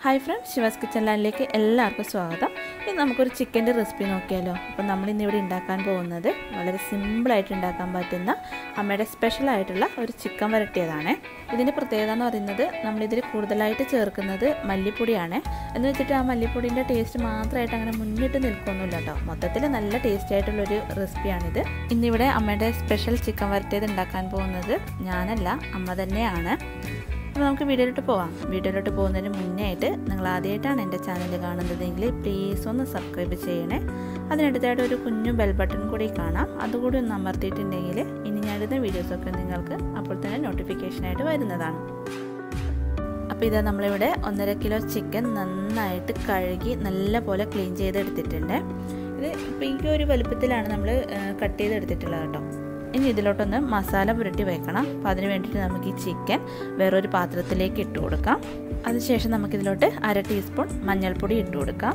hi friends Shiva's kitchen ലാൻഡിലേക്ക് എല്ലാവർക്കും സ്വാഗതം ഇന്ന് നമുക്കൊരു ചിക്കൻ്റെ റെസിപ്പി നോക്കിയാലോ അപ്പോൾ നമ്മളിന്ന് ഇവിടെ ഉണ്ടാക്കാൻ പോകുന്നത് വളരെ സിമ്പിളായിട്ട് ഉണ്ടാക്കാൻ പറ്റുന്ന അമ്മയുടെ സ്പെഷ്യലായിട്ടുള്ള ഒരു ചിക്കൻ വരട്ടിയതാണ് ഇതിൻ്റെ പ്രത്യേകത എന്ന് പറയുന്നത് നമ്മളിതിൽ കൂടുതലായിട്ട് ചേർക്കുന്നത് മല്ലിപ്പൊടിയാണ് എന്ന് വെച്ചിട്ട് ആ മല്ലിപ്പൊടിൻ്റെ ടേസ്റ്റ് മാത്രമായിട്ട് അങ്ങനെ മുന്നിട്ട് നിൽക്കൊന്നുമില്ല കേട്ടോ മൊത്തത്തിൽ നല്ല ടേസ്റ്റി ആയിട്ടുള്ളൊരു റെസിപ്പിയാണിത് ഇന്നിവിടെ അമ്മയുടെ സ്പെഷ്യൽ ചിക്കൻ വരട്ടിയത് ഉണ്ടാക്കാൻ പോകുന്നത് ഞാനല്ല അമ്മ തന്നെയാണ് അപ്പോൾ നമുക്ക് വീഡിയോയിലോട്ട് പോവാം വീഡിയോയിലോട്ട് പോകുന്നതിന് മുന്നേ ആയിട്ട് നിങ്ങൾ ആദ്യമായിട്ടാണ് എൻ്റെ ചാനൽ കാണുന്നതെങ്കിൽ പ്ലീസ് ഒന്ന് സബ്സ്ക്രൈബ് ചെയ്യണേ അതിനടുത്തായിട്ട് ഒരു കുഞ്ഞു ബെൽ ബട്ടൺ കൂടി കാണാം അതുകൂടി ഒന്ന് അമർത്തിയിട്ടുണ്ടെങ്കിൽ ഇനി ഞാനിടുന്ന വീഡിയോസൊക്കെ നിങ്ങൾക്ക് അപ്പോൾ തന്നെ നോട്ടിഫിക്കേഷനായിട്ട് വരുന്നതാണ് അപ്പോൾ ഇതാ നമ്മളിവിടെ ഒന്നര കിലോ ചിക്കൻ നന്നായിട്ട് കഴുകി നല്ല പോലെ ക്ലീൻ ചെയ്തെടുത്തിട്ടുണ്ട് ഇത് ഇപ്പോൾ ഈ ഒരു വലുപ്പത്തിലാണ് നമ്മൾ കട്ട് ചെയ്തെടുത്തിട്ടുള്ളത് കേട്ടോ ഇനി ഇതിലോട്ടൊന്ന് മസാല പുരട്ടി വെക്കണം അപ്പോൾ അതിന് വേണ്ടിയിട്ട് നമുക്ക് ഈ ചിക്കൻ വേറൊരു പാത്രത്തിലേക്ക് ഇട്ട് കൊടുക്കാം അതിനുശേഷം നമുക്കിതിലോട്ട് അര ടീസ്പൂൺ മഞ്ഞൾപ്പൊടി ഇട്ട് കൊടുക്കാം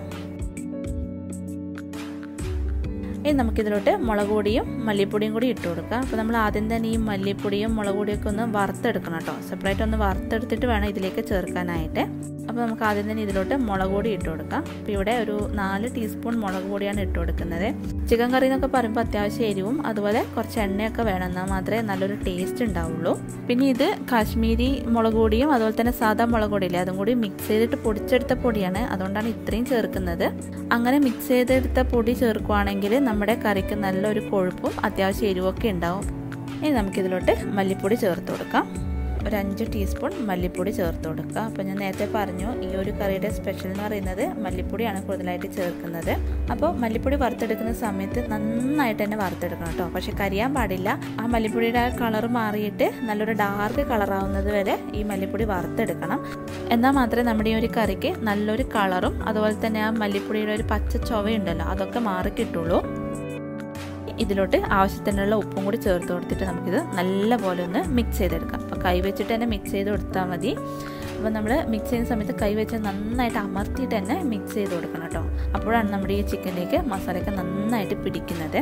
ഇനി നമുക്കിതിലോട്ട് മുളക് പൊടിയും മല്ലിപ്പൊടിയും കൂടി ഇട്ട് കൊടുക്കാം അപ്പോൾ നമ്മൾ ആദ്യം തന്നെ ഈ മല്ലിപ്പൊടിയും മുളക് പൊടിയൊക്കെ ഒന്ന് വറുത്തെടുക്കണം കേട്ടോ സെപ്പറേറ്റ് ഒന്ന് വറുത്തെടുത്തിട്ട് വേണം ഇതിലേക്ക് ചേർക്കാനായിട്ട് അപ്പോൾ നമുക്ക് ആദ്യം തന്നെ ഇതിലോട്ട് മുളക് പൊടി ഇട്ട് കൊടുക്കാം അപ്പോൾ ഇവിടെ ഒരു നാല് ടീസ്പൂൺ മുളക് പൊടിയാണ് ഇട്ട് കൊടുക്കുന്നത് ചിക്കൻ കറി എന്നൊക്കെ പറയുമ്പോൾ അത്യാവശ്യം എരിവും അതുപോലെ കുറച്ച് എണ്ണയൊക്കെ വേണം എന്നാൽ മാത്രമേ നല്ലൊരു ടേസ്റ്റ് ഉണ്ടാവുള്ളൂ പിന്നെ ഇത് കാശ്മീരി മുളക് പൊടിയും അതുപോലെ തന്നെ സാധാ മുളക് പൊടിയില്ലേ അതും കൂടി മിക്സ് ചെയ്തിട്ട് പൊടിച്ചെടുത്ത പൊടിയാണ് അതുകൊണ്ടാണ് ഇത്രയും ചേർക്കുന്നത് അങ്ങനെ മിക്സ് ചെയ്തെടുത്ത പൊടി ചേർക്കുവാണെങ്കിൽ നമ്മുടെ കറിക്ക് നല്ലൊരു കൊഴുപ്പും അത്യാവശ്യം എരിവൊക്കെ ഉണ്ടാവും ഇനി നമുക്കിതിലോട്ട് മല്ലിപ്പൊടി ചേർത്ത് കൊടുക്കാം ഒരു അഞ്ച് ടീസ്പൂൺ മല്ലിപ്പൊടി ചേർത്ത് കൊടുക്കുക അപ്പോൾ ഞാൻ നേരത്തെ പറഞ്ഞു ഈ ഒരു കറിയുടെ സ്പെഷ്യൽ എന്ന് പറയുന്നത് മല്ലിപ്പൊടിയാണ് കൂടുതലായിട്ട് ചേർക്കുന്നത് അപ്പോൾ മല്ലിപ്പൊടി വറുത്തെടുക്കുന്ന സമയത്ത് നന്നായിട്ട് തന്നെ വറുത്തെടുക്കണം കേട്ടോ പക്ഷെ കരിയാൻ പാടില്ല ആ മല്ലിപ്പൊടിയുടെ കളർ മാറിയിട്ട് നല്ലൊരു ഡാർക്ക് കളറാവുന്നത് വരെ ഈ മല്ലിപ്പൊടി വറുത്തെടുക്കണം എന്നാൽ മാത്രമേ നമ്മുടെ ഈ ഒരു കറിക്ക് നല്ലൊരു കളറും അതുപോലെ തന്നെ ആ മല്ലിപ്പൊടിയുടെ ഒരു പച്ച ചൊവയുണ്ടല്ലോ അതൊക്കെ മാറി കിട്ടുള്ളൂ ഇതിലോട്ട് ആവശ്യത്തിനുള്ള ഉപ്പും കൂടി ചേർത്ത് കൊടുത്തിട്ട് നമുക്കിത് നല്ല പോലെ ഒന്ന് മിക്സ് ചെയ്തെടുക്കാം അപ്പോൾ കൈ വെച്ചിട്ട് തന്നെ മിക്സ് ചെയ്ത് കൊടുത്താൽ മതി അപ്പോൾ നമ്മൾ മിക്സ് ചെയ്യുന്ന സമയത്ത് കൈ വെച്ച് നന്നായിട്ട് അമർത്തിയിട്ട് തന്നെ മിക്സ് ചെയ്ത് കൊടുക്കണം കേട്ടോ അപ്പോഴാണ് നമ്മുടെ ഈ ചിക്കനിലേക്ക് മസാലയൊക്കെ നന്നായിട്ട് പിടിക്കുന്നത്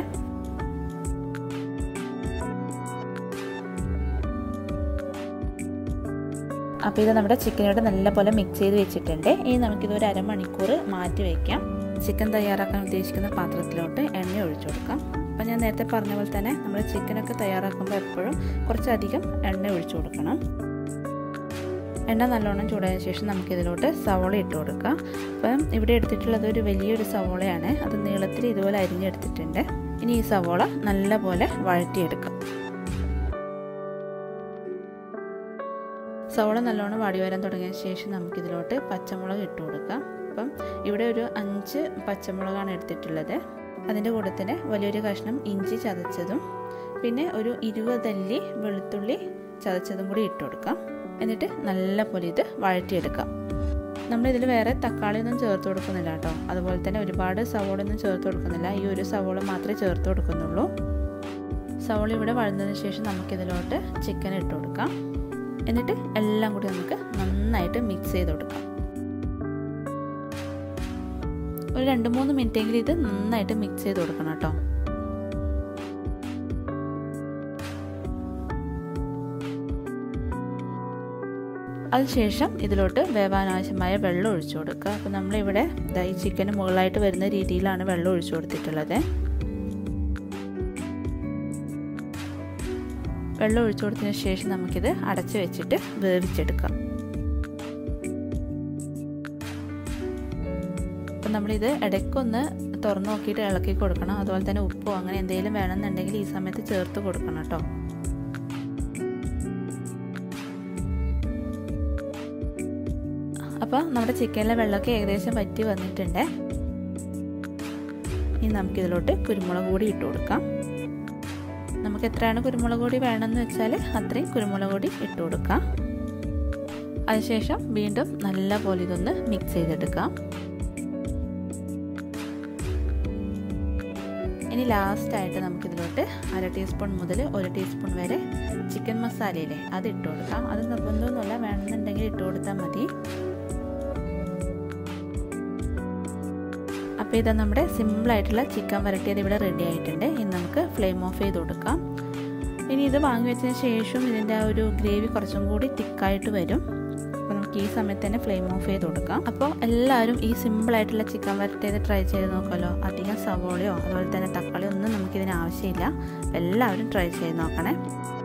അപ്പോൾ ഇത് നമ്മുടെ ചിക്കനോട് നല്ലപോലെ മിക്സ് ചെയ്ത് വെച്ചിട്ടുണ്ട് ഇനി നമുക്കിത് ഒരു അരമണിക്കൂർ മാറ്റി വയ്ക്കാം ചിക്കൻ തയ്യാറാക്കാൻ ഉദ്ദേശിക്കുന്ന പാത്രത്തിലോട്ട് എണ്ണ ഒഴിച്ചു കൊടുക്കാം അപ്പം ഞാൻ നേരത്തെ പറഞ്ഞ പോലെ തന്നെ നമ്മൾ ചിക്കനൊക്കെ തയ്യാറാക്കുമ്പോൾ എപ്പോഴും കുറച്ചധികം എണ്ണ ഒഴിച്ചു കൊടുക്കണം എണ്ണ നല്ലോണം ചൂടായതിനു ശേഷം നമുക്കിതിലോട്ട് സവോള ഇട്ട് കൊടുക്കാം അപ്പം ഇവിടെ എടുത്തിട്ടുള്ളത് ഒരു വലിയൊരു സവോളയാണ് അത് നീളത്തിൽ ഇതുപോലെ അരിഞ്ഞെടുത്തിട്ടുണ്ട് ഇനി ഈ സവോള നല്ലപോലെ വഴറ്റിയെടുക്കാം സവോള നല്ലോണം വാടി വരാൻ തുടങ്ങിയ ശേഷം നമുക്കിതിലോട്ട് പച്ചമുളക് ഇട്ട് കൊടുക്കാം അപ്പം ഇവിടെ ഒരു അഞ്ച് പച്ചമുളകാണ് എടുത്തിട്ടുള്ളത് അതിൻ്റെ കൂടെ തന്നെ വലിയൊരു കഷ്ണം ഇഞ്ചി ചതച്ചതും പിന്നെ ഒരു ഇരുപതല്ലി വെളുത്തുള്ളി ചതച്ചതും കൂടി ഇട്ട് കൊടുക്കാം എന്നിട്ട് നല്ല പോലെ ഇത് വഴറ്റിയെടുക്കാം നമ്മളിതിൽ വേറെ തക്കാളി ഒന്നും ചേർത്ത് കൊടുക്കുന്നില്ല കേട്ടോ അതുപോലെ തന്നെ ഒരുപാട് സവോള ഒന്നും ചേർത്ത് കൊടുക്കുന്നില്ല ഈ ഒരു സവോള മാത്രമേ ചേർത്ത് കൊടുക്കുന്നുള്ളൂ സവോള ഇവിടെ വഴന്നതിന് ശേഷം നമുക്കിതിലോട്ട് ചിക്കൻ ഇട്ട് കൊടുക്കാം എന്നിട്ട് എല്ലാം കൂടി നമുക്ക് നന്നായിട്ട് മിക്സ് ചെയ്ത് കൊടുക്കാം ഒരു രണ്ട് മൂന്ന് മിനിറ്റെങ്കിലും ഇത് നന്നായിട്ട് മിക്സ് ചെയ്ത് കൊടുക്കണം കേട്ടോ അതിനുശേഷം ഇതിലോട്ട് വേവാൻ ആവശ്യമായ വെള്ളം ഒഴിച്ചു കൊടുക്കുക അപ്പോൾ നമ്മളിവിടെ ഈ ചിക്കന് മുകളിലായിട്ട് വരുന്ന രീതിയിലാണ് വെള്ളം ഒഴിച്ചു കൊടുത്തിട്ടുള്ളത് വെള്ളം ഒഴിച്ചു കൊടുത്തതിന് ശേഷം നമുക്കിത് അടച്ചു വെച്ചിട്ട് വേവിച്ചെടുക്കാം അപ്പം നമ്മളിത് ഇടയ്ക്കൊന്ന് തുറന്നു നോക്കിയിട്ട് ഇളക്കി കൊടുക്കണം അതുപോലെ തന്നെ ഉപ്പോ അങ്ങനെ എന്തെങ്കിലും വേണമെന്നുണ്ടെങ്കിൽ ഈ സമയത്ത് ചേർത്ത് കൊടുക്കണം കേട്ടോ അപ്പോൾ നമ്മുടെ ചിക്കനിലെ വെള്ളമൊക്കെ ഏകദേശം വറ്റി വന്നിട്ടുണ്ട് ഇനി നമുക്കിതിലോട്ട് കുരുമുളക് പൊടി ഇട്ട് കൊടുക്കാം നമുക്ക് എത്രയാണ് കുരുമുളക് പൊടി വേണമെന്ന് വെച്ചാൽ അത്രയും കുരുമുളക് പൊടി ഇട്ട് കൊടുക്കാം അതിനുശേഷം വീണ്ടും നല്ല പോലെ ഇതൊന്ന് മിക്സ് ചെയ്തെടുക്കാം ഇനി ലാസ്റ്റായിട്ട് നമുക്കിതിലോട്ട് അര ടീസ്പൂൺ മുതൽ ഒരു ടീസ്പൂൺ വരെ ചിക്കൻ മസാലയില്ലേ അത് ഇട്ട് കൊടുക്കാം അത് നിർബന്ധമൊന്നുമല്ല വേണമെന്നുണ്ടെങ്കിൽ ഇട്ട് കൊടുത്താൽ മതി അപ്പോൾ ഇത് നമ്മുടെ സിമ്പിളായിട്ടുള്ള ചിക്കൻ വരട്ടിയത് ഇവിടെ റെഡി ആയിട്ടുണ്ട് ഇനി നമുക്ക് ഫ്ലെയിം ഓഫ് ചെയ്ത് കൊടുക്കാം ഇനി ഇത് വാങ്ങി വെച്ചതിന് ശേഷം ഇതിൻ്റെ ആ ഒരു ഗ്രേവി കുറച്ചും കൂടി തിക്കായിട്ട് വരും അപ്പോൾ നമുക്ക് നമുക്ക് ഈ സമയത്ത് തന്നെ ഫ്ലെയിം ഓഫ് ചെയ്ത് കൊടുക്കാം അപ്പോൾ എല്ലാവരും ഈ സിമ്പിളായിട്ടുള്ള ചിക്കൻ വരട്ടിയത് ട്രൈ ചെയ്ത് നോക്കുമല്ലോ അധികം സവോളയോ അതുപോലെ തന്നെ തക്കാളിയോ ഒന്നും നമുക്കിതിന് ആവശ്യമില്ല എല്ലാവരും ട്രൈ ചെയ്ത് നോക്കണേ